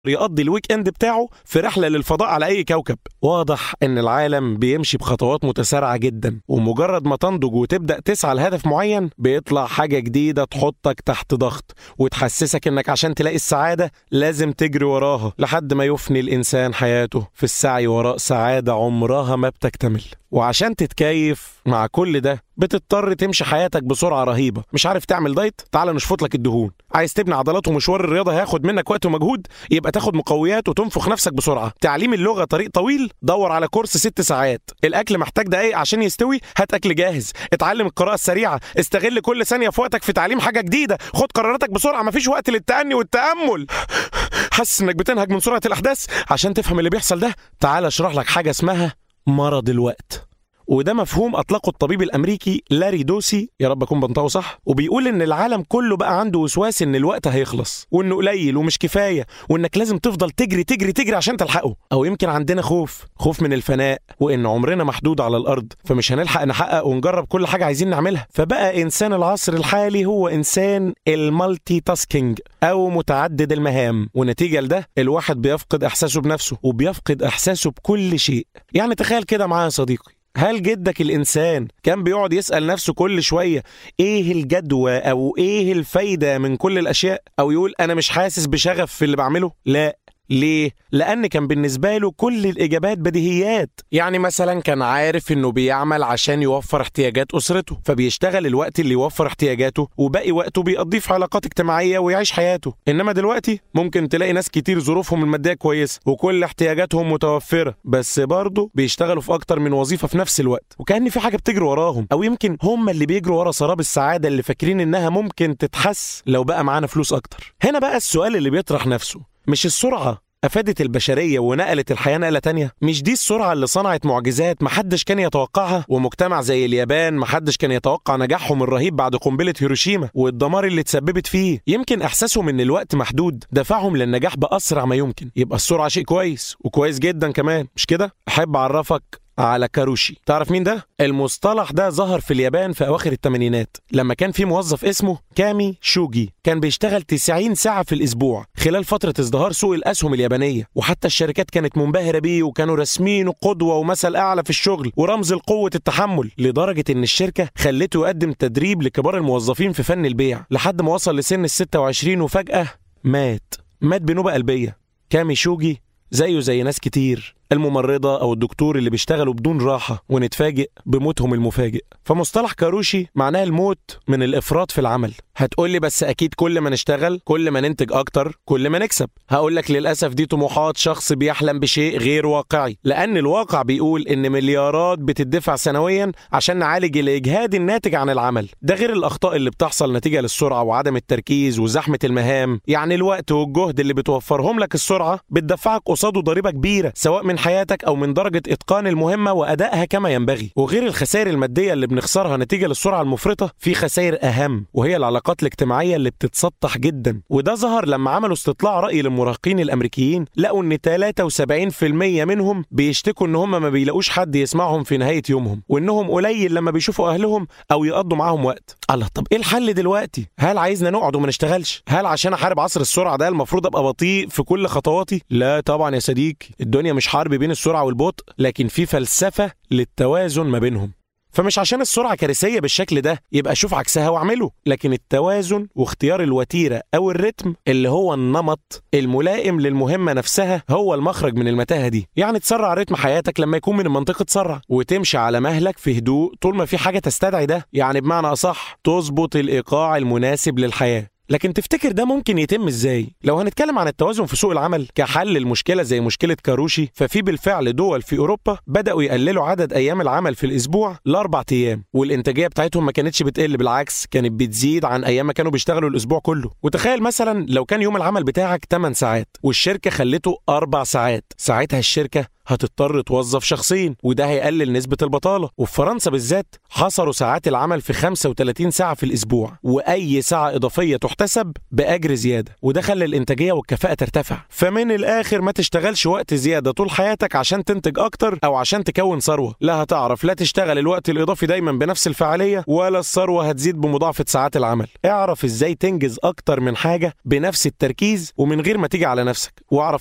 يقضي الويك اند بتاعه في رحله للفضاء على اي كوكب واضح ان العالم بيمشي بخطوات متسارعه جدا ومجرد ما تنضج وتبدا تسعى لهدف معين بيطلع حاجه جديده تحطك تحت ضغط وتحسسك انك عشان تلاقي السعاده لازم تجري وراها لحد ما يفني الانسان حياته في السعي وراء سعاده عمرها ما بتكتمل وعشان تتكيف مع كل ده بتضطر تمشي حياتك بسرعه رهيبه مش عارف تعمل دايت تعال نشفط لك الدهون عايز تبني عضلات ومشوار الرياضه هياخد منك وقت ومجهود يبقى تاخد مقويات وتنفخ نفسك بسرعه تعليم اللغه طريق طويل دور على كورس ست ساعات الاكل محتاج دقايق عشان يستوي هات اكل جاهز اتعلم القراءه السريعه استغل كل ثانيه في وقتك في تعليم حاجه جديده خد قراراتك بسرعه مفيش وقت للتأني والتأمل حاسس انك بتنهج من سرعه الاحداث عشان تفهم اللي بيحصل ده تعال اشرح لك حاجه اسمها مرض الوقت وده مفهوم اطلقه الطبيب الامريكي لاري دوسي يا رب اكون بنطقه صح وبيقول ان العالم كله بقى عنده وسواس ان الوقت هيخلص وانه قليل ومش كفايه وانك لازم تفضل تجري تجري تجري عشان تلحقه او يمكن عندنا خوف خوف من الفناء وان عمرنا محدود على الارض فمش هنلحق نحقق ونجرب كل حاجه عايزين نعملها فبقى انسان العصر الحالي هو انسان المالتي تاسكينج او متعدد المهام ونتيجه لده الواحد بيفقد احساسه بنفسه وبيفقد احساسه بكل شيء يعني تخيل كده معايا يا صديقي هل جدك الإنسان كان بيقعد يسأل نفسه كل شوية إيه الجدوى أو إيه الفايدة من كل الأشياء أو يقول أنا مش حاسس بشغف في اللي بعمله؟ لا ليه؟ لأن كان بالنسبة له كل الإجابات بديهيات يعني مثلا كان عارف إنه بيعمل عشان يوفر احتياجات أسرته فبيشتغل الوقت اللي يوفر احتياجاته وباقي وقته بيقضيه في علاقات اجتماعية ويعيش حياته إنما دلوقتي ممكن تلاقي ناس كتير ظروفهم المادية كويسة وكل احتياجاتهم متوفرة بس برضه بيشتغلوا في أكتر من وظيفة في نفس الوقت وكأن في حاجة بتجري وراهم أو يمكن هم اللي بيجروا ورا سراب السعادة اللي فاكرين إنها ممكن تتحس لو بقى معانا فلوس أكتر هنا بقى السؤال اللي بيطرح نفسه مش السرعة أفادت البشرية ونقلت الحياة نقلة تانية مش دي السرعة اللي صنعت معجزات محدش كان يتوقعها ومجتمع زي اليابان محدش كان يتوقع نجاحهم الرهيب بعد قنبلة هيروشيما والدمار اللي اتسببت فيه يمكن إحساسهم إن الوقت محدود دفعهم للنجاح بأسرع ما يمكن يبقى السرعة شيء كويس وكويس جدا كمان مش كده أحب أعرفك على كاروشي تعرف مين ده؟ المصطلح ده ظهر في اليابان في أواخر الثمانينات لما كان في موظف اسمه كامي شوجي كان بيشتغل 90 ساعة في الأسبوع خلال فترة ازدهار سوق الأسهم اليابانية وحتى الشركات كانت منبهرة بيه وكانوا راسمينه قدوة ومثل أعلى في الشغل ورمز لقوة التحمل لدرجة إن الشركة خلته يقدم تدريب لكبار الموظفين في فن البيع لحد ما وصل لسن ال 26 وفجأة مات مات بنوبة قلبية كامي شوجي زيه زي ناس كتير الممرضة أو الدكتور اللي بيشتغلوا بدون راحة ونتفاجئ بموتهم المفاجئ فمصطلح كاروشي معناه الموت من الإفراط في العمل هتقولي بس أكيد كل ما نشتغل كل ما ننتج أكتر كل ما نكسب هقولك للأسف دي طموحات شخص بيحلم بشيء غير واقعي لأن الواقع بيقول إن مليارات بتدفع سنويا عشان نعالج الإجهاد الناتج عن العمل ده غير الأخطاء اللي بتحصل نتيجة للسرعة وعدم التركيز وزحمة المهام يعني الوقت والجهد اللي بتوفرهم لك السرعة بتدفعك قصاده ضريبة كبيرة سواء من حياتك او من درجه اتقان المهمه وادائها كما ينبغي وغير الخسائر الماديه اللي بنخسرها نتيجه للسرعه المفرطه في خسائر اهم وهي العلاقات الاجتماعيه اللي بتتسطح جدا وده ظهر لما عملوا استطلاع راي للمراهقين الامريكيين لقوا ان 73% منهم بيشتكوا ان هم ما بيلاقوش حد يسمعهم في نهايه يومهم وانهم قليل لما بيشوفوا اهلهم او يقضوا معاهم وقت الله طب ايه الحل دلوقتي هل عايزنا نقعد وما نشتغلش هل عشان احارب عصر السرعه ده المفروض ابقى بطيء في كل خطواتي لا طبعا يا صديقي الدنيا مش حرب بين السرعه والبطء لكن في فلسفه للتوازن ما بينهم فمش عشان السرعة كارثية بالشكل ده يبقى شوف عكسها واعمله لكن التوازن واختيار الوتيرة أو الريتم اللي هو النمط الملائم للمهمة نفسها هو المخرج من المتاهة دي يعني تسرع رتم حياتك لما يكون من المنطقة تسرع وتمشي على مهلك في هدوء طول ما في حاجة تستدعي ده يعني بمعنى أصح تظبط الإيقاع المناسب للحياة لكن تفتكر ده ممكن يتم ازاي؟ لو هنتكلم عن التوازن في سوق العمل كحل المشكله زي مشكله كاروشي ففي بالفعل دول في اوروبا بداوا يقللوا عدد ايام العمل في الاسبوع لاربع ايام والانتاجيه بتاعتهم ما كانتش بتقل بالعكس كانت بتزيد عن ايام ما كانوا بيشتغلوا الاسبوع كله وتخيل مثلا لو كان يوم العمل بتاعك 8 ساعات والشركه خلته 4 ساعات ساعتها الشركه هتضطر توظف شخصين وده هيقلل نسبة البطالة وفي فرنسا بالذات حصروا ساعات العمل في 35 ساعة في الأسبوع وأي ساعة إضافية تحتسب بأجر زيادة وده خلى الإنتاجية والكفاءة ترتفع فمن الآخر ما تشتغلش وقت زيادة طول حياتك عشان تنتج أكتر أو عشان تكون ثروة لا هتعرف لا تشتغل الوقت الإضافي دايما بنفس الفعالية ولا الثروة هتزيد بمضاعفة ساعات العمل اعرف إزاي تنجز أكتر من حاجة بنفس التركيز ومن غير ما تيجي على نفسك واعرف